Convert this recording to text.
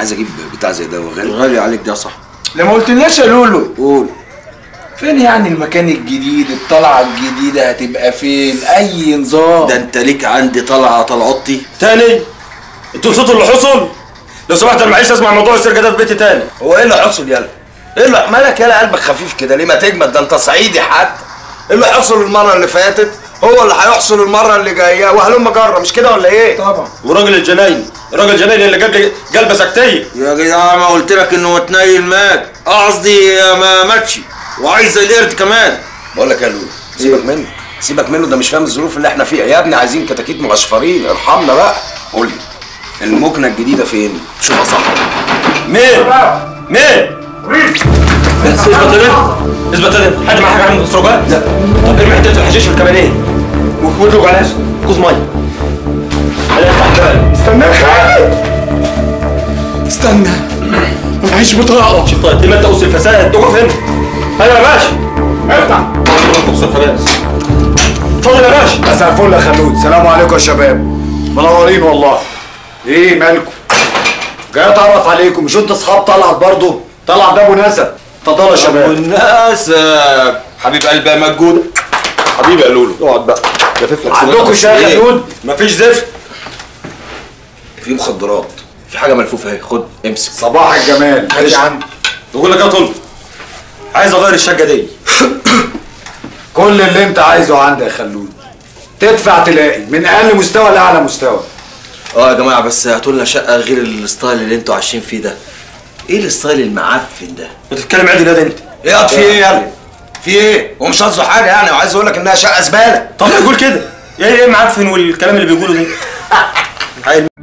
عايز اجيب بتاع زي ده وغالي غالي عليك ده صح لما قلتلناش يا لولو قول فين يعني المكان الجديد الطلعة الجديدة هتبقى فين أي نظام ده انت ليك عندي طلعه طلعطي تاني انتوا نسيتوا اللي حصل لو سمحت انا معيش اسمع موضوع السرقه ده في بيتي تاني هو ايه اللي حصل يالا؟ ايه اللي مالك يالا قلبك خفيف كده ليه ما تجمد ده انت صعيدي حتى ايه اللي حصل المره اللي فاتت هو اللي هيحصل المره اللي جايه وهلم جره مش كده ولا ايه؟ طبعا وراجل الجناين الراجل الجناين اللي جاب لي قلبه سكتيه يا جدع ما قلت لك انه متنيل مات قصدي ما ماتش وعايز القرد كمان بقول لك يا لولو سيبك منه سيبك منه ده مش فاهم الظروف اللي احنا فيها يا ابني عايزين كتاكيت مغشفرين ارحمنا بقى قول لي المكنه الجديده فين؟ شوفها صح مين؟ مين؟ اثبت هنا اثبت هنا حد معاه حاجه عنده سروجات؟ لا طب ارمي حته الحشيش في الكبانيه وادلق على كوز ميه انا افتح الباب استنى يا خالد استنى معيش بطاقة طيب دي ماده قوس الفساد اقف هنا ايوه يا باشا افتح قوس الفساد اتفضل يا باشا مساء الفل يا خلود سلام عليكم يا شباب منورين والله ايه مالكم جاي اتعرف عليكم مش انتوا اصحاب طلعت برضه طلعت ده ابو نسب اتفضلوا يا شباب والناس حبيب قلبي يا مجود حبيبي يا لولو اقعد بقى لفف لك عندكم شاي يا خلود مفيش زفت في مخدرات في حاجه ملفوفه اهي خد امسك صباح الجمال ايش عندي بقول لك يا طلب عايز اغير الشقه دي كل اللي انت عايزه عندي يا خلود تدفع تلاقي من اقل مستوى لاعلى مستوى اه يا جماعه بس هاتوا لنا شقه غير الستايل اللي انتوا عايشين فيه ده ايه الستايل المعفن ده بتتكلم عادي ده انت ايه قط في ايه يالا في ايه هو مش قصده حاجه يعني وعايز اقول لك انها شقه زباله طب يقول كده ايه ايه معفن والكلام اللي بيقوله ده